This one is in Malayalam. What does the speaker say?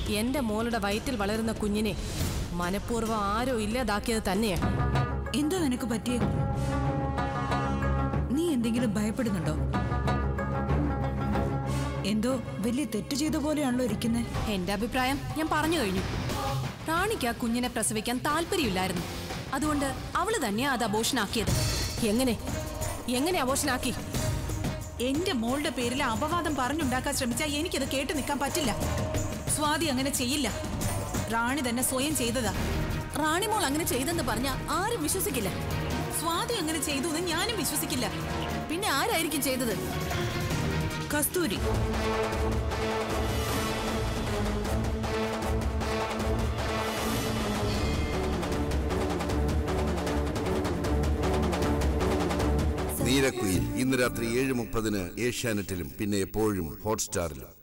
എന്റെ മോളുടെ വയറ്റിൽ വളരുന്ന കുഞ്ഞിനെ മനഃപൂർവ്വം ആരോ ഇല്ലാതാക്കിയത് തന്നെയാ എന്താ നിനക്ക് പറ്റിയേ നീ എന്തെങ്കിലും ഭയപ്പെടുന്നുണ്ടോ എന്തോ വലിയ തെറ്റ് ചെയ്ത പോലെയാണല്ലോ ഇരിക്കുന്നേ എന്റെ അഭിപ്രായം ഞാൻ പറഞ്ഞു കഴിഞ്ഞു റാണിക്ക് ആ കുഞ്ഞിനെ പ്രസവിക്കാൻ താല്പര്യമില്ലായിരുന്നു അതുകൊണ്ട് അവള് തന്നെയാ അത് അബോഷനാക്കിയത് എങ്ങനെ എങ്ങനെ അബോഷനാക്കി എന്റെ മോളുടെ പേരിൽ അപവാദം പറഞ്ഞുണ്ടാക്കാൻ ശ്രമിച്ചാൽ എനിക്കത് കേട്ടു നിൽക്കാൻ പറ്റില്ല സ്വാതി അങ്ങനെ ചെയ്യില്ല റാണി തന്നെ സ്വയം ചെയ്തതാ റാണിമോൾ അങ്ങനെ ചെയ്തെന്ന് പറഞ്ഞ ആരും വിശ്വസിക്കില്ല സ്വാതി അങ്ങനെ ചെയ്തു എന്ന് ഞാനും വിശ്വസിക്കില്ല പിന്നെ ആരായിരിക്കും ചെയ്തത് കസ്തൂരി നീരക്കുയിൽ ഇന്ന് രാത്രി ഏഴ് മുപ്പതിന് ഏഷ്യാനെറ്റിലും പിന്നെ എപ്പോഴും ഹോട്ട്സ്റ്റാറിലും